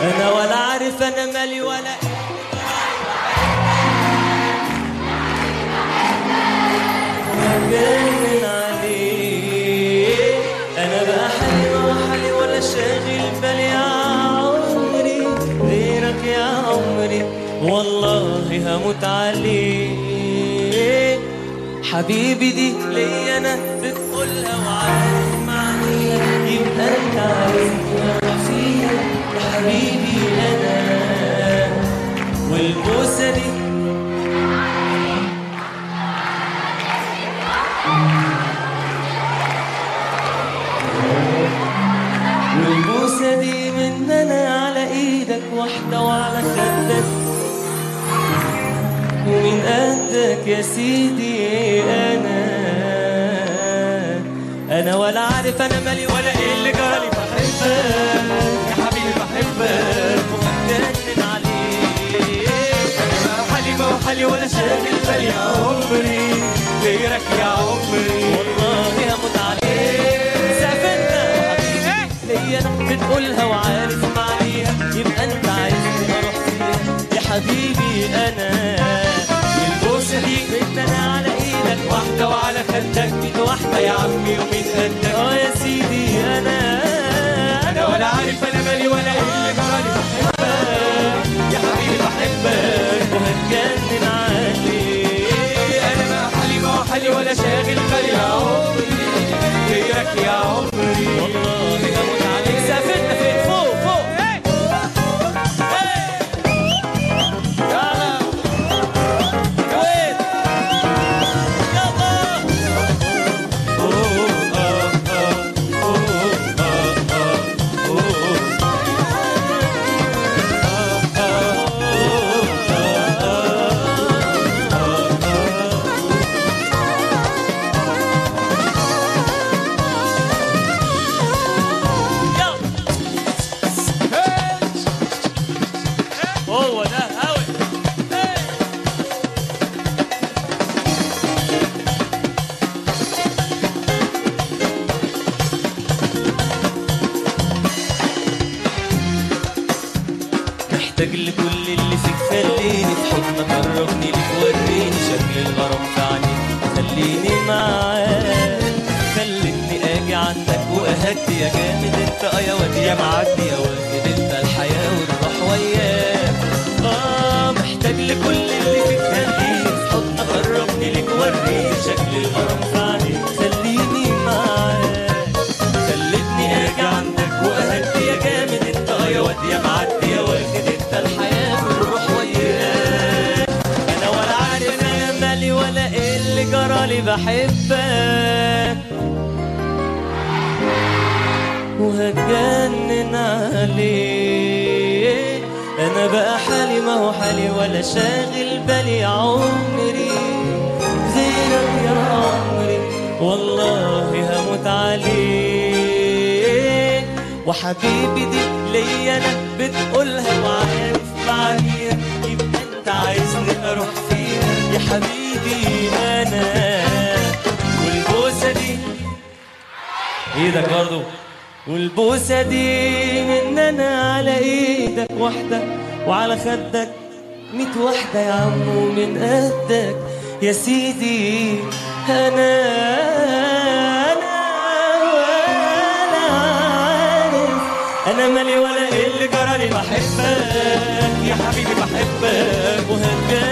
انا ولا عارف انا مالي ولا جنن عليه انا بقى حالي ما حالي ولا شاغل بالي يا عمري غيرك يا عمري والله هموت عليه حبيبي دي ليا انا بتقولها وعارف معنيها يبقى انت عارفني فيها يا حبيبي انا والبوسه دي والبوسة دي مننا على ايدك واحدة وعلى خدك ومن قدك يا سيدي انا انا ولا عارف انا مالي ولا ايه اللي جرالي بحبك يا حبيبي بحبك ومجنن عليك انا حالي ما حالي ولا شاغل بالي يا عمري غيرك يا عمري والله هموت عليك سافرنا حبيبي ليا بتقولها وعارف معنيها يبقى انت عايزني اروح فيها يا حبيبي انا البوسه دي مننا على ايدك واحده وعلى خدك ميت واحده يا عمي ومين قدك اه يا سيدي انا انا ولا عارف انا مالي ولا ايه اللي جرالي بحبك يا حبيبي بحبك وهتجنن عليك انا ما حالي ما حالي ولا شاغل بالي يا عمري غيرك يا عمري والله هموت عليك سافرنا فين فوق فوق هي. يلا وين يلا أوه، آه، آه، أوه، آه، آه، أوه. هو ده هوي محتاج لكل اللي فيك خليني في حضنك قربني ليك وريني شكل الغرام في عينيك خليني معاك خلتني اجي عندك واهدي يا جامد انت اه يا واد يا معدي يا واخد انت الحياه والروح وياك اه محتاج لكل اللي فيك خليني في حضنك قربني ليك وريني شكل الغرام في عينيك خليني معاك خلتني اجي عندك واهدي يا جامد انت اه يا واد يا معدي يا واخد انت الحياه والروح وياك انا ولا عارف انا مالي ولا ايه اللي جرالي بحبك وهتجنن عليك انا بقى حالي ما هو حالي ولا شاغل بالي يا عمري غيرك يا عمري والله هموت عليك وحبيبي دي ليا انا بتقولها وعارف معنيها يبقى انت عايزني اروح فيها يا حبيبي انا والبوسه دي ايدك برضو والبوسة دي مننا على ايدك واحدة وعلى خدك ميت واحدة يا عم ومن قدك يا سيدي انا انا ولا عارف انا مالي ولا ايه اللي جرالي بحبك يا حبيبي بحبك وهتجنن